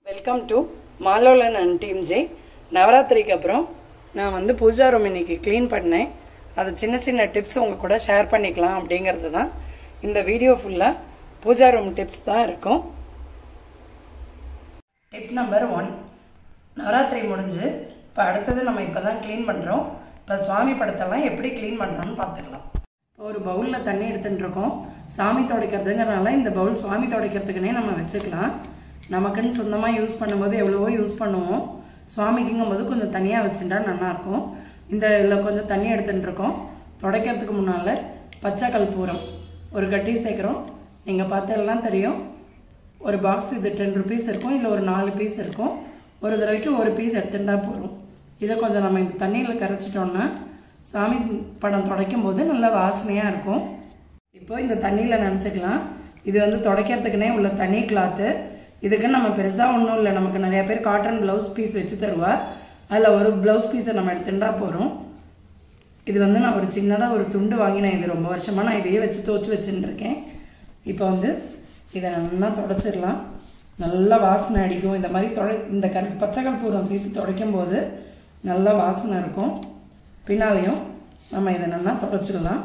welcome to Malolan and team ஜே நவராத்திரிக்கு அப்புறம் நான் வந்து பூஜா ரூம் இன்னைக்கு க்ளீன் பண்ணேன் அது சின்ன சின்ன டிப்ஸ் உங்கள் கூட ஷேர் பண்ணிக்கலாம் அப்படிங்கிறது தான் இந்த வீடியோ ஃபுல்லாக பூஜா ரூம் டிப்ஸ் தான் இருக்கும் டிப் நம்பர் ஒன் நவராத்திரி முடிஞ்சு இப்போ அடுத்தது நம்ம இப்போ தான் க்ளீன் பண்ணுறோம் இப்போ சுவாமி படத்தெல்லாம் எப்படி க்ளீன் பண்ணுறோம்னு பார்த்துக்கலாம் இப்போ ஒரு பவுலில் தண்ணி எடுத்துட்டு இருக்கோம் சாமி துடைக்கிறதுங்கிறனால இந்த பவுல் சுவாமி துடைக்கிறதுக்குனே நம்ம வச்சுக்கலாம் நமக்குன்னு சொந்தமாக யூஸ் பண்ணும்போது எவ்வளவோ யூஸ் பண்ணுவோம் சுவாமிக்குங்கும் போது கொஞ்சம் தனியாக வச்சுட்டா நல்லாயிருக்கும் இந்த இதில் கொஞ்சம் தண்ணி எடுத்துட்டு இருக்கோம் துடைக்கிறதுக்கு முன்னால் பச்சை கற்பூரம் ஒரு கட்டி சேர்க்குறோம் நீங்கள் பார்த்தெல்லாம் தெரியும் ஒரு பாக்ஸ் இது டென் ருபீஸ் இருக்கும் இல்லை ஒரு நாலு பீஸ் இருக்கும் ஒரு தடவைக்கு ஒரு பீஸ் எடுத்துட்டா போதும் இதை கொஞ்சம் நம்ம இந்த தண்ணியில் கரைச்சிட்டோம்னா சாமி படம் துடைக்கும் போது நல்லா வாசனையாக இருக்கும் இப்போ இந்த தண்ணியில் நினச்சிக்கலாம் இது வந்து துடைக்கிறதுக்குனே உள்ள தனி கிளாத்து இதுக்கு நம்ம பெருசாக ஒன்றும் இல்லை நமக்கு நிறைய பேர் காட்டன் ப்ளவுஸ் பீஸ் வச்சு தருவா அதில் ஒரு ப்ளவுஸ் பீஸை நம்ம எடுத்துட்டா போகிறோம் இது வந்து நான் ஒரு சின்னதாக ஒரு துண்டு வாங்கினேன் இது ரொம்ப வருஷமாக நான் இதையே வச்சு துவச்சி வச்சுட்டு இருக்கேன் இப்போ வந்து இதை நல்லா தொடச்சிடலாம் நல்லா வாசனை அடிக்கும் இந்த மாதிரி தொடை இந்த கரு பச்சை கற்பூரம் சேர்த்து துடைக்கும் போது நல்லா வாசனை இருக்கும் பின்னாலையும் நம்ம இதை நல்லா தொடச்சிடலாம்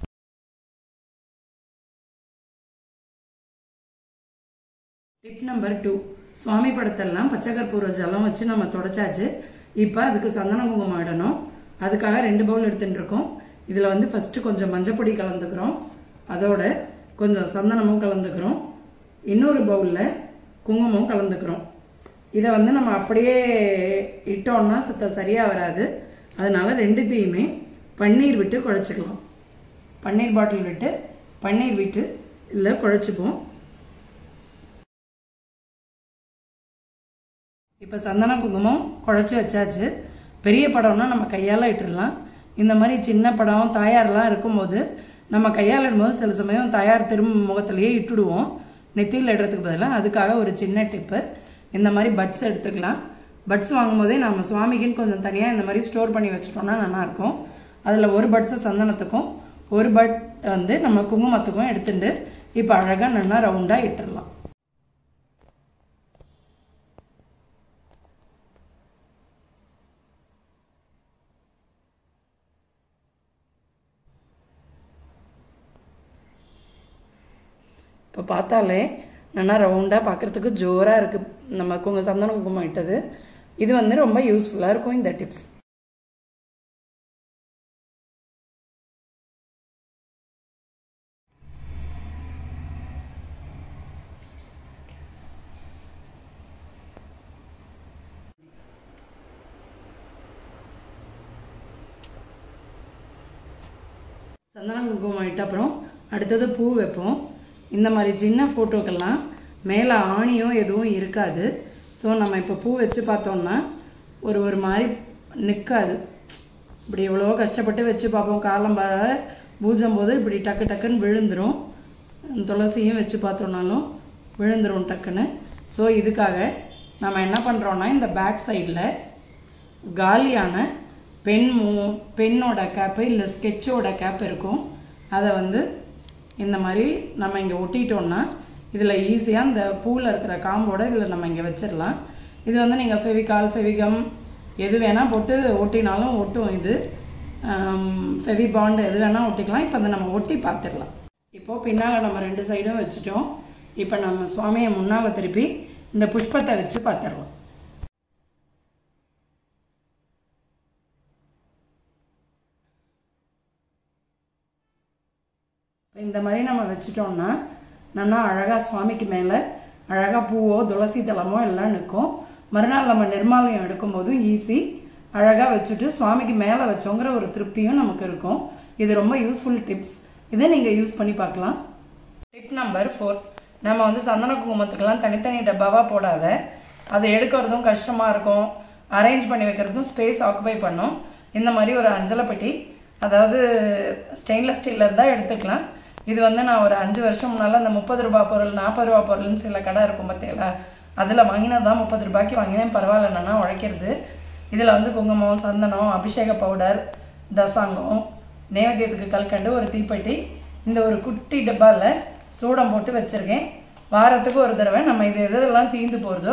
டிப் நம்பர் டூ சுவாமி படத்தெல்லாம் பச்சை கற்பூர ஜலம் வச்சு நம்ம தொடச்சாச்சு இப்போ அதுக்கு சந்தன குங்குமம் இடணும் அதுக்காக ரெண்டு பவுல் எடுத்துட்டு இருக்கோம் இதில் வந்து ஃபஸ்ட்டு கொஞ்சம் மஞ்சப்பொடி கலந்துக்கிறோம் அதோட கொஞ்சம் சந்தனமும் கலந்துக்கிறோம் இன்னொரு பவுலில் குங்குமம் கலந்துக்கிறோம் இதை வந்து நம்ம அப்படியே இட்டோம்னா சுத்த சரியாக வராது அதனால ரெண்டுத்தையுமே பன்னீர் விட்டு குழச்சிக்கலாம் பன்னீர் பாட்டில் விட்டு பன்னீர் விட்டு இல்லை குழச்சிப்போம் இப்போ சந்தன குங்குமம் குழச்சி வச்சாச்சு பெரிய படம்னா நம்ம கையால் இட்டுடலாம் இந்த மாதிரி சின்ன படம் தாயார்லாம் இருக்கும்போது நம்ம கையால் இடும்போது சில சமயம் தாயார் திரும்ப முகத்திலேயே இட்டுடுவோம் நெத்தியில் இடுறதுக்கு பதிலாக அதுக்காக ஒரு சின்ன டிப்பு இந்த மாதிரி பட்ஸ் எடுத்துக்கலாம் பட்ஸ் வாங்கும்போதே நம்ம சுவாமிக்குன்னு கொஞ்சம் தனியாக இந்த மாதிரி ஸ்டோர் பண்ணி வச்சிட்டோம்னா நல்லாயிருக்கும் அதில் ஒரு பட்ஸு சந்தனத்துக்கும் ஒரு பட் வந்து நம்ம குங்குமத்துக்கும் எடுத்துட்டு இப்போ அழகாக நல்லா ரவுண்டாக இட்டுடலாம் இப்போ பார்த்தாலே நல்லா ரவுண்டாக பார்க்குறதுக்கு ஜோராக இருக்குது நம்ம குங்க சந்தன குங்குமம் இட்டது இது வந்து ரொம்ப யூஸ்ஃபுல்லாக இருக்கும் இந்த டிப்ஸ் சந்தன குங்குமம் இட்ட அப்புறம் அடுத்தது பூ வைப்போம் இந்த மாதிரி சின்ன ஃபோட்டோக்கெல்லாம் மேலே ஆணியோ எதுவும் இருக்காது ஸோ நம்ம இப்போ பூ வச்சு பார்த்தோம்னா ஒரு ஒரு மாதிரி நிற்காது இப்படி எவ்வளோ கஷ்டப்பட்டு வச்சு பார்ப்போம் காலம் வர பூஜம் போது இப்படி டக்கு டக்குன்னு விழுந்துரும் துளசியும் வச்சு பார்த்தோம்னாலும் விழுந்துரும் டக்குன்னு ஸோ இதுக்காக நம்ம என்ன பண்ணுறோன்னா இந்த பேக் சைடில் காலியான பென் மூ பெண்ணோட கேப்பு இல்லை ஸ்கெட்சோட கேப் இருக்கும் அதை வந்து இந்த மாதிரி நம்ம இங்கே ஒட்டிட்டோம்னா இதில் ஈஸியாக இந்த பூவில் இருக்கிற காம்போட இதில் நம்ம இங்கே வச்சிடலாம் இது வந்து நீங்கள் ஃபெவிகால் ஃபெவிகம் எது வேணால் போட்டு ஒட்டினாலும் ஒட்டும் இது ஃபெவி பாண்ட் எது வேணால் ஒட்டிக்கலாம் இப்போ அதை நம்ம ஒட்டி பார்த்துடலாம் இப்போது பின்னால் நம்ம ரெண்டு சைடும் வச்சுட்டோம் இப்போ நம்ம சுவாமியை முன்னால் திருப்பி இந்த புஷ்பத்தை வச்சு பார்த்துடலாம் இந்த மாதிரி நம்ம வச்சுட்டோம்னா நல்லா அழகாக சுவாமிக்கு மேலே அழகாக பூவோ துளசி தளமோ எல்லாம் நிற்கும் மறுநாள் நம்ம நிர்மாலயம் எடுக்கும்போதும் ஈஸி அழகாக வச்சுட்டு சுவாமிக்கு மேலே வச்சோங்கிற ஒரு திருப்தியும் நமக்கு இருக்கும் இது ரொம்ப யூஸ்ஃபுல் டிப்ஸ் இதை நீங்கள் யூஸ் பண்ணி பார்க்கலாம் டிப் நம்பர் ஃபோர் நம்ம வந்து சந்தன குங்குமத்துக்கெல்லாம் தனித்தனி டப்பாவாக போடாத அதை எடுக்கிறதும் கஷ்டமாக இருக்கும் அரேஞ்ச் பண்ணி வைக்கிறதும் ஸ்பேஸ் ஆக்குபை பண்ணும் இந்த மாதிரி ஒரு அஞ்சலை பெட்டி அதாவது ஸ்டெயின்லெஸ் ஸ்டீலில் இருந்தால் எடுத்துக்கலாம் இது வந்து நான் ஒரு அஞ்சு வருஷம் முன்னால் அந்த முப்பது ரூபா பொருள் நாற்பது ரூபா பொருள்னு சில கடை இருக்கும் பார்த்தீங்களா அதில் வாங்கினது தான் முப்பது ரூபாய்க்கு வாங்கினேன் பரவாயில்ல என்னன்னா உழைக்கிறது இதில் வந்து குங்குமம் சந்தனம் அபிஷேக பவுடர் தசாங்கம் நைவேத்தியத்துக்கு கல்கண்டு ஒரு தீப்பெட்டி இந்த ஒரு குட்டி டப்பாவில் சூடம் போட்டு வச்சுருக்கேன் வாரத்துக்கு ஒரு தடவை நம்ம இது எதெல்லாம் தீந்து போகிறதோ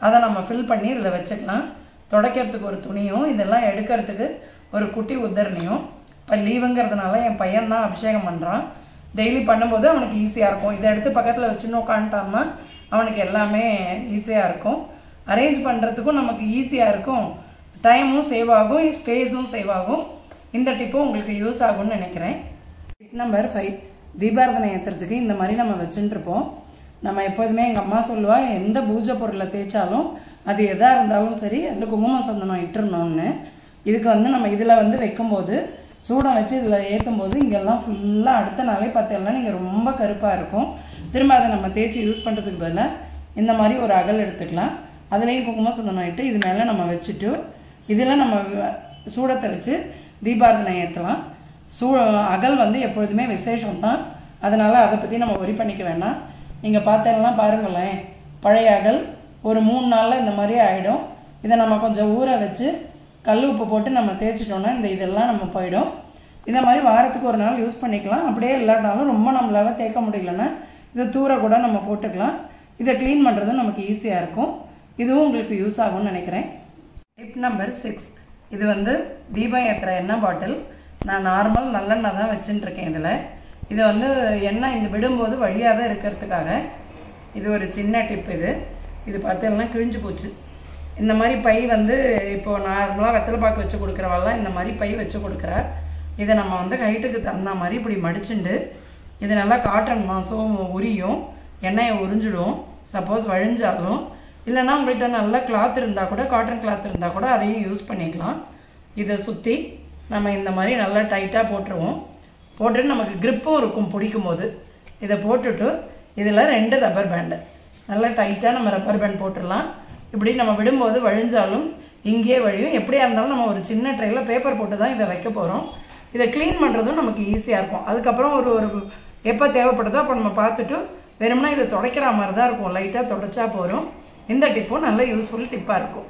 அதை நம்ம ஃபில் பண்ணி இதில் வச்சுக்கலாம் துடைக்கிறதுக்கு ஒரு துணியும் இதெல்லாம் எடுக்கிறதுக்கு ஒரு குட்டி உத்தரணியும் இப்போ லீவுங்கிறதுனால என் பையன் தான் அபிஷேகம் பண்ணுறான் டெய்லி பண்ணும்போது அவனுக்கு ஈஸியாக இருக்கும் இதை எடுத்து பக்கத்தில் வச்சுன்னு உட்காந்துட்டான்னா அவனுக்கு எல்லாமே ஈஸியாக இருக்கும் அரேஞ்ச் பண்ணுறதுக்கும் நமக்கு ஈஸியாக இருக்கும் டைமும் சேவ் ஆகும் ஸ்பேஸும் சேவ் ஆகும் இந்த டிப்பும் உங்களுக்கு யூஸ் ஆகும்னு நினைக்கிறேன் டிப் நம்பர் ஃபைவ் தீபாரதனை ஏற்றுறதுக்கு இந்த மாதிரி நம்ம வச்சுட்டு இருப்போம் நம்ம எப்போதுமே எங்கள் அம்மா சொல்லுவா எந்த பூஜை பொருளை தேய்ச்சாலும் அது எதாக இருந்தாலும் சரி அதில் குங்கும சந்தனம் இட்டுறணும்னு இதுக்கு வந்து நம்ம இதில் வந்து வைக்கும்போது சூடம் வச்சு இதில் ஏற்றும் போது இங்கெல்லாம் ஃபுல்லாக அடுத்த நாளே பார்த்தீங்கன்னா நீங்கள் ரொம்ப கருப்பாக இருக்கும் திரும்ப அதை நம்ம தேய்ச்சி யூஸ் பண்ணுறதுக்கு பதிலாக இந்த மாதிரி ஒரு அகல் எடுத்துக்கலாம் அதுலேயும் குங்கும சந்தனம் இட்டு இது மேலே நம்ம வச்சுட்டு இதில் நம்ம வ- சூடத்தை வச்சு தீபாரதனை ஏற்றலாம் சூ அகல் வந்து எப்பொழுதுமே விசேஷம் தான் அதனால் அதை பற்றி நம்ம ஒரி பண்ணிக்க வேண்டாம் நீங்கள் பார்த்தேன்னா பாருங்களேன் பழைய அகல் ஒரு மூணு நாளில் இந்த மாதிரி ஆகிடும் இதை நம்ம கொஞ்சம் ஊற வச்சு கல் உப்பு போட்டு நம்ம தேய்ச்சிட்டோம்னா இந்த இதெல்லாம் நம்ம போயிடும் இந்த மாதிரி வாரத்துக்கு ஒரு நாள் யூஸ் பண்ணிக்கலாம் அப்படியே இல்லாட்டாலும் ரொம்ப நம்மளால தேய்க்க முடியலன்னா இதை தூர கூட நம்ம போட்டுக்கலாம் இதை க்ளீன் பண்ணுறதும் நமக்கு ஈஸியாக இருக்கும் இதுவும் உங்களுக்கு யூஸ் ஆகும்னு நினைக்கிறேன் டிப் நம்பர் சிக்ஸ் இது வந்து தீபம் ஏற்றுற எண்ணெய் பாட்டில் நான் நார்மல் நல்லெண்ணெய் தான் வச்சுட்டு இருக்கேன் இதில் இதை வந்து எண்ணெய் இந்த விடும்போது வழியாக தான் இருக்கிறதுக்காக இது ஒரு சின்ன டிப் இது இது பார்த்தீங்கன்னா கிழிஞ்சு போச்சு இந்த மாதிரி பை வந்து இப்போ நார்மலாக வெத்தலை பாக்கு வச்சு கொடுக்குறவெல்லாம் இந்த மாதிரி பை வச்சு கொடுக்குறா இதை நம்ம வந்து ஹைட்டுக்கு தகுந்த மாதிரி இப்படி மடிச்சுண்டு இது நல்லா காட்டன் மாதம் உரியும் எண்ணெயை உறிஞ்சிடும் சப்போஸ் வழிஞ்சாலும் இல்லைன்னா உங்கள்கிட்ட நல்ல கிளாத் இருந்தால் கூட காட்டன் கிளாத் இருந்தால் கூட அதையும் யூஸ் பண்ணிக்கலாம் இதை சுற்றி நம்ம இந்த மாதிரி நல்லா டைட்டாக போட்டுருவோம் போட்டுட்டு நமக்கு gripம் இருக்கும் பிடிக்கும் போது இதை போட்டுட்டு இதில் ரெண்டு ரப்பர் பேண்டு நல்லா டைட்டாக நம்ம ரப்பர் பேண்ட் போட்டுடலாம் இப்படி நம்ம விடும்போது வழிஞ்சாலும் இங்கேயே வழியும் எப்படியா இருந்தாலும் நம்ம ஒரு சின்ன ட்ரையில் பேப்பர் போட்டு தான் இதை வைக்க போகிறோம் இதை க்ளீன் பண்ணுறதும் நமக்கு ஈஸியாக இருக்கும் அதுக்கப்புறம் ஒரு ஒரு எப்போ தேவைப்படுதோ அப்போ நம்ம பார்த்துட்டு வெறும்னா இதை துடைக்கிற மாதிரி தான் இருக்கும் லைட்டாக துடைச்சா போகிறோம் இந்த டிப்பும் நல்ல யூஸ்ஃபுல் டிப்பாக இருக்கும்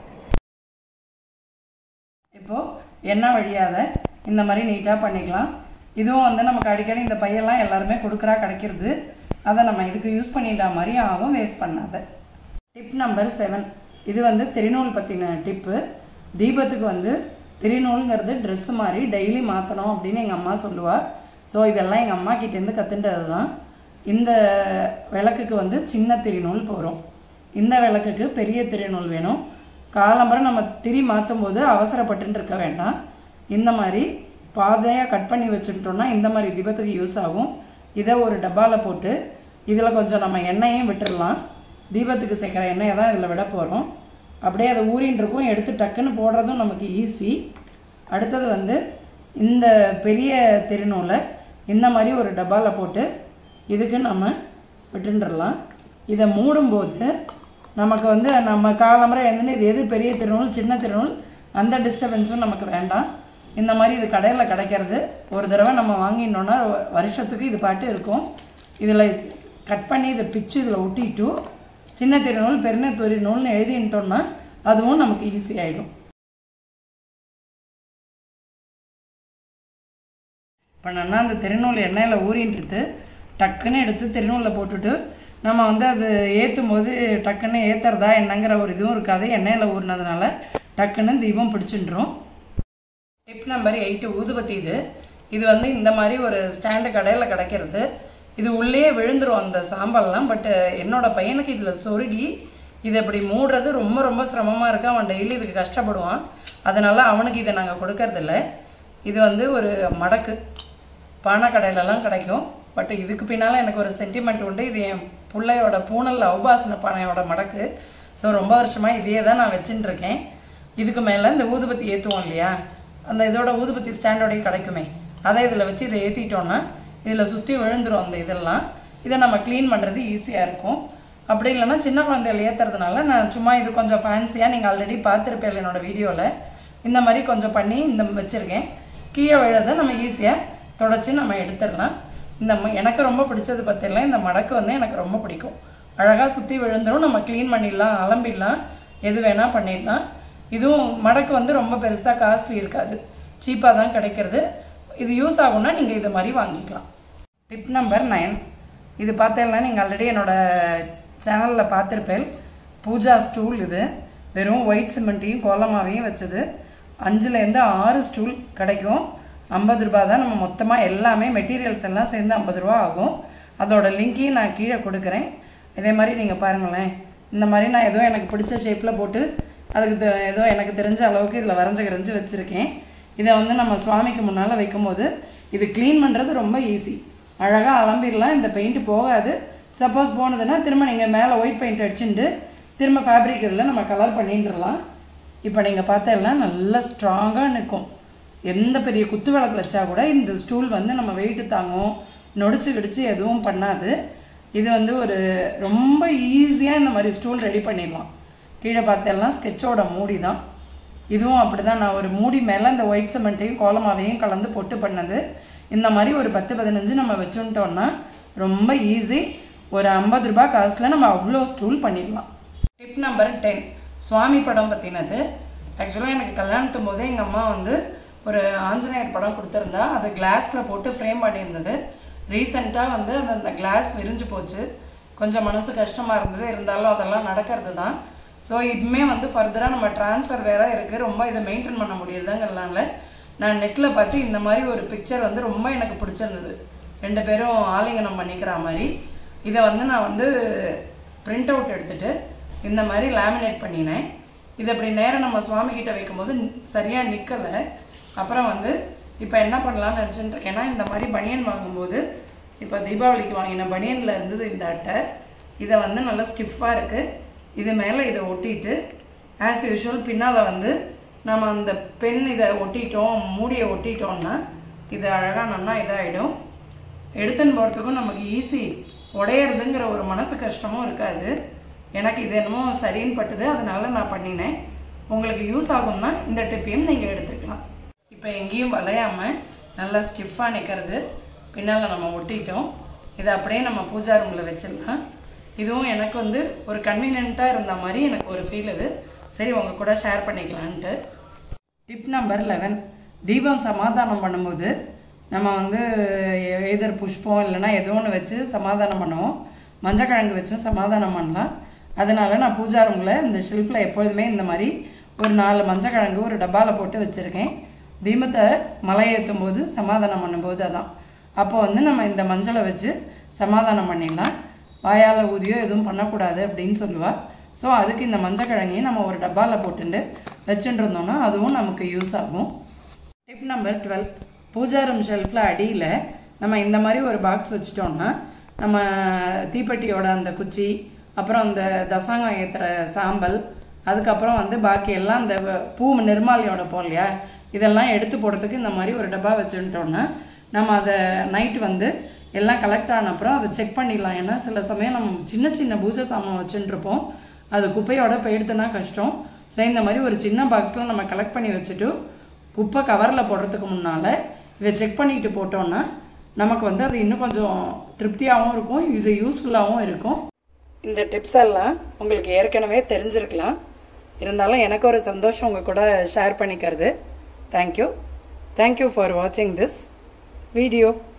இப்போ எண்ணெய் வழியாத இந்த மாதிரி நீட்டாக பண்ணிக்கலாம் இதுவும் வந்து நமக்கு அடிக்கடி இந்த பையெல்லாம் எல்லாருமே கொடுக்குறா கிடைக்கிறது அதை நம்ம இதுக்கு யூஸ் பண்ணிட்டா மாதிரி ஆகும் வேஸ்ட் பண்ணாத டிப் நம்பர் செவன் இது வந்து திருநூல் பற்றின டிப்பு தீபத்துக்கு வந்து திருநூலுங்கிறது ட்ரெஸ் மாதிரி டெய்லி மாற்றணும் அப்படின்னு எங்கள் அம்மா சொல்லுவா ஸோ இதெல்லாம் எங்கள் அம்மா கிட்டேருந்து கற்றுண்டது தான் இந்த விளக்குக்கு வந்து சின்ன திருநூல் போகிறோம் இந்த விளக்குக்கு பெரிய திருநூல் வேணும் காலம்பரம் நம்ம திரி மாற்றும் போது அவசரப்பட்டுன்னு இருக்க வேண்டாம் இந்த மாதிரி பாதையாக கட் பண்ணி வச்சுக்கிட்டோம்னா இந்த மாதிரி தீபத்துக்கு யூஸ் ஆகும் இதை ஒரு டப்பாவில் போட்டு இதில் கொஞ்சம் நம்ம எண்ணெயும் விட்டுடலாம் தீபத்துக்கு சேர்க்குற எண்ணெயை தான் இதில் விட போகிறோம் அப்படியே அதை ஊறின்னு இருக்கும் எடுத்து டக்குன்னு போடுறதும் நமக்கு ஈஸி அடுத்தது வந்து இந்த பெரிய திருநூலை இந்த மாதிரி ஒரு டப்பாவில் போட்டு இதுக்கு நம்ம விட்டுன்றலாம் இதை மூடும்போது நமக்கு வந்து நம்ம காலம்பரை எழுந்துன்னு இது எது பெரிய திருநூல் சின்ன திருநூல் அந்த டிஸ்டர்பன்ஸும் நமக்கு வேண்டாம் இந்த மாதிரி இது கடையில் கிடைக்கிறது ஒரு தடவை நம்ம வாங்கினோன்னா வ- வருஷத்துக்கு இது பாட்டு இருக்கும் இதில் கட் பண்ணி இதை பிச்சு இதில் ஒட்டிட்டு சின்ன திருநூல் பெருந திருநூல்னு எழுதிட்டோம்னா அதுவும் நமக்கு ஈஸி ஆகிடும் இப்போ நான் அந்த திருநூல் எண்ணெயில் ஊறின்றது டக்குன்னு எடுத்து திருநூலில் போட்டுட்டு நம்ம வந்து அது ஏற்றும் போது டக்குன்னு ஏற்றுறதா என்னங்கிற ஒரு இதுவும் இருக்காது எண்ணெயில் ஊறினதுனால டக்குன்னு தீபம் பிடிச்சின்றோம் டிப் நம்பர் எயிட்டு ஊதுபத்தி இது இது வந்து இந்த மாதிரி ஒரு ஸ்டாண்டு கடையில் கிடைக்கிறது இது உள்ளே விழுந்துரும் அந்த சாம்பல்லாம் பட் என்னோட பையனுக்கு இதில் சொருகி இதை இப்படி மூடுறது ரொம்ப ரொம்ப சிரமமாக இருக்கு அவன் டெய்லி இதுக்கு கஷ்டப்படுவான் அதனால அவனுக்கு இதை நாங்கள் கொடுக்கறதில்ல இது வந்து ஒரு மடக்கு பானை கடையிலலாம் கிடைக்கும் பட் இதுக்கு பின்னால் எனக்கு ஒரு சென்டிமெண்ட் உண்டு இது என் பிள்ளையோட பூனல் அவுபாசன பானையோட மடக்கு ஸோ ரொம்ப வருஷமாக இதையே தான் நான் வச்சுட்டு இருக்கேன் இதுக்கு மேலே இந்த ஊதுபத்தி ஏற்றுவோம் இல்லையா அந்த இதோட ஊதுபத்தி ஸ்டாண்டோடய கிடைக்குமே அதை இதில் வச்சு இதை ஏற்றிட்டோன்னா இதில் சுற்றி விழுந்துரும் அந்த இதெல்லாம் இதை நம்ம க்ளீன் பண்ணுறது ஈஸியாக இருக்கும் அப்படி இல்லைன்னா சின்ன குழந்தைகள் ஏற்றுறதுனால நான் சும்மா இது கொஞ்சம் ஃபேன்சியாக நீங்கள் ஆல்ரெடி பார்த்துருப்பேன் என்னோட வீடியோவில் இந்த மாதிரி கொஞ்சம் பண்ணி இந்த வச்சுருக்கேன் கீழே விழுறதை நம்ம ஈஸியாக தொடச்சி நம்ம எடுத்துடலாம் இந்த ம- எனக்கு ரொம்ப பிடிச்சது பார்த்தீங்கன்னா இந்த மடக்கு வந்து எனக்கு ரொம்ப பிடிக்கும் அழகாக சுற்றி விழுந்துரும் நம்ம க்ளீன் பண்ணிடலாம் அலம்பிடலாம் எது வேணால் பண்ணிடலாம் இதுவும் மடக்கு வந்து ரொம்ப பெருசாக காஸ்ட்லி இருக்காது சீப்பாக தான் கிடைக்கிறது இது யூஸ் ஆகும்னா நீங்கள் இது மாதிரி வாங்கிக்கலாம் டிப் நம்பர் நைன் இது பார்த்தேன்னா நீங்கள் ஆல்ரெடி என்னோட சேனலில் பார்த்துருப்பேன் பூஜா ஸ்டூல் இது வெறும் ஒயிட் சிமெண்ட்டையும் கோலமாவையும் வச்சது அஞ்சுலேருந்து ஆறு ஸ்டூல் கிடைக்கும் ஐம்பது ரூபா தான் நம்ம மொத்தமாக எல்லாமே மெட்டீரியல்ஸ் எல்லாம் சேர்ந்து ஐம்பது ரூபா ஆகும் அதோட லிங்கையும் நான் கீழே கொடுக்குறேன் இதே மாதிரி நீங்கள் பாருங்களேன் இந்த மாதிரி நான் ஏதோ எனக்கு பிடிச்ச ஷேப்பில் போட்டு அதுக்கு தெ- ஏதோ எனக்கு தெரிஞ்ச அளவுக்கு இதில் வரைஞ்சு கிரைஞ்சு வச்சுருக்கேன் இதை வந்து நம்ம சுவாமிக்கு முன்னால் வைக்கும்போது இது க்ளீன் பண்ணுறது ரொம்ப ஈஸி அழகாக அலம்பிடலாம் இந்த பெயிண்ட் போகாது சப்போஸ் போனதுன்னா திரும்ப நீங்கள் மேலே ஒயிட் பெயிண்ட் அடிச்சுட்டு திரும்ப ஃபேப்ரிக் இதில் நம்ம கலர் பண்ணிட்டுலாம் இப்போ நீங்கள் பார்த்தேன்னா நல்லா ஸ்ட்ராங்காக நிற்கும் எந்த பெரிய குத்து விளக்கு வச்சா கூட இந்த ஸ்டூல் வந்து நம்ம வெயிட்டு தாங்கும் நொடிச்சு கிடிச்சு எதுவும் பண்ணாது இது வந்து ஒரு ரொம்ப ஈஸியாக இந்த மாதிரி ஸ்டூல் ரெடி பண்ணிடலாம் கீழே பார்த்தேன்னா ஸ்கெட்சோட மூடி தான் இதுவும் அப்படிதான் நான் ஒரு மூடி மேலே இந்த ஒயிட் சிமெண்ட்டையும் கோலமாவையும் கலந்து பொட்டு பண்ணது இந்த மாதிரி ஒரு பத்து பதினஞ்சு நம்ம வச்சுட்டோம்னா ரொம்ப ஈஸி ஒரு ஐம்பது ரூபாய் காசுல நம்ம அவ்வளோ ஸ்டூல் பண்ணிடலாம் டிப் நம்பர் டென் சுவாமி படம் பற்றினது ஆக்சுவலாக எனக்கு கல்யாணத்தும் போதே எங்கள் அம்மா வந்து ஒரு ஆஞ்சநேயர் படம் கொடுத்துருந்தா அதை கிளாஸில் போட்டு ஃப்ரேம் பண்ணியிருந்தது ரீசெண்டாக வந்து அந்த அந்த கிளாஸ் விரிஞ்சு போச்சு கொஞ்சம் மனசு கஷ்டமாக இருந்தது இருந்தாலும் அதெல்லாம் நடக்கிறது தான் ஸோ இதுவுமே வந்து ஃபர்தராக நம்ம ட்ரான்ஸ்ஃபர் வேற இருக்குது ரொம்ப இதை மெயின்டைன் பண்ண முடியுதுங்கிறதுனால நான் நெட்டில் பார்த்து இந்த மாதிரி ஒரு பிக்சர் வந்து ரொம்ப எனக்கு பிடிச்சிருந்தது ரெண்டு பேரும் ஆலிங்கனம் பண்ணிக்கிற மாதிரி இதை வந்து நான் வந்து பிரிண்ட் அவுட் எடுத்துட்டு இந்த மாதிரி லேமினேட் பண்ணினேன் இது அப்படி நேரம் நம்ம சுவாமி கிட்ட வைக்கும்போது சரியாக நிற்கலை அப்புறம் வந்து இப்போ என்ன பண்ணலாம்னு நினச்சிட்டு இருக்கேன்னா இந்த மாதிரி பனியன் வாங்கும்போது இப்போ தீபாவளிக்கு வாங்கின பனியனில் இருந்தது இந்த அட்டை இதை வந்து நல்லா ஸ்டிஃபாக இருக்குது இது மேலே இதை ஒட்டிட்டு ஆஸ் யூஷுவல் பின்னால் வந்து நம்ம அந்த பென் இதை ஒட்டிட்டோம் மூடியை ஒட்டிட்டோம்னா இது அழகாக நல்லா இதாகிடும் எடுத்துன்னு போகிறதுக்கும் நமக்கு ஈஸி உடையறதுங்கிற ஒரு மனசு கஷ்டமும் இருக்காது எனக்கு இது என்னமோ சரின்னு பட்டுது அதனால நான் பண்ணினேன் உங்களுக்கு யூஸ் ஆகும்னா இந்த டிப்பையும் நீங்கள் எடுத்துக்கலாம் இப்போ எங்கேயும் வளையாம நல்லா ஸ்டிஃபாக நிற்கிறது பின்னால் நம்ம ஒட்டிட்டோம் இதை அப்படியே நம்ம பூஜா ரூமில் வச்சிடலாம் இதுவும் எனக்கு வந்து ஒரு கன்வீனியண்ட்டாக இருந்த மாதிரி எனக்கு ஒரு ஃபீல் இது சரி உங்கள் கூட ஷேர் பண்ணிக்கலான்ட்டு டிப் நம்பர் லெவன் தீபம் சமாதானம் பண்ணும்போது நம்ம வந்து எதர் புஷ்பம் இல்லைன்னா ஏதோ ஒன்று வச்சு சமாதானம் பண்ணுவோம் மஞ்சக்கிழங்கு வச்சும் சமாதானம் பண்ணலாம் அதனால நான் பூஜா ரூமில் இந்த ஷெல்ஃபில் எப்பொழுதுமே இந்த மாதிரி ஒரு நாலு மஞ்சக்கிழங்கு ஒரு டப்பாவில் போட்டு வச்சுருக்கேன் தீபத்தை மலை ஏற்றும் போது சமாதானம் பண்ணும்போது அதான் அப்போ வந்து நம்ம இந்த மஞ்சளை வச்சு சமாதானம் பண்ணிடலாம் வாயால் ஊதியோ எதுவும் பண்ணக்கூடாது அப்படின்னு சொல்லுவா ஸோ அதுக்கு இந்த மஞ்சக்கிழங்கையும் நம்ம ஒரு டப்பாவில் போட்டுட்டு வச்சுட்டு இருந்தோம்னா அதுவும் நமக்கு யூஸ் ஆகும் tip number twelve puja room ஷெல்ஃபில் அடியில் நம்ம இந்த மாதிரி ஒரு பாக்ஸ் வச்சுட்டோம்னா நம்ம தீப்பெட்டியோட அந்த குச்சி அப்புறம் அந்த தசாங்கம் ஏற்றுற சாம்பல் அதுக்கப்புறம் வந்து பாக்கி எல்லாம் இந்த பூ நிர்மாலியோட போலையா இதெல்லாம் எடுத்து போடுறதுக்கு இந்த மாதிரி ஒரு டப்பா வச்சுட்டோம்னா நம்ம அதை நைட் வந்து எல்லாம் கலெக்ட் ஆன அப்புறம் அதை செக் பண்ணிடலாம் ஏன்னா சில சமயம் நம்ம சின்ன சின்ன பூஜை சாமான் வச்சுட்டு இருப்போம் அது குப்பையோட போயிடுதுன்னா கஷ்டம் ஸோ இந்த மாதிரி ஒரு சின்ன பாக்ஸில் நம்ம கலெக்ட் பண்ணி வச்சுட்டு குப்பை கவரில் போடுறதுக்கு முன்னால் இதை செக் பண்ணிட்டு போட்டோம்னா நமக்கு வந்து அது இன்னும் கொஞ்சம் திருப்தியாகவும் இருக்கும் இது யூஸ்ஃபுல்லாகவும் இருக்கும் இந்த டிப்ஸ் எல்லாம் உங்களுக்கு ஏற்கனவே தெரிஞ்சிருக்கலாம் இருந்தாலும் எனக்கு ஒரு சந்தோஷம் உங்கள் கூட ஷேர் பண்ணிக்கிறது தேங்க்யூ தேங்க்யூ ஃபார் வாட்சிங் திஸ் வீடியோ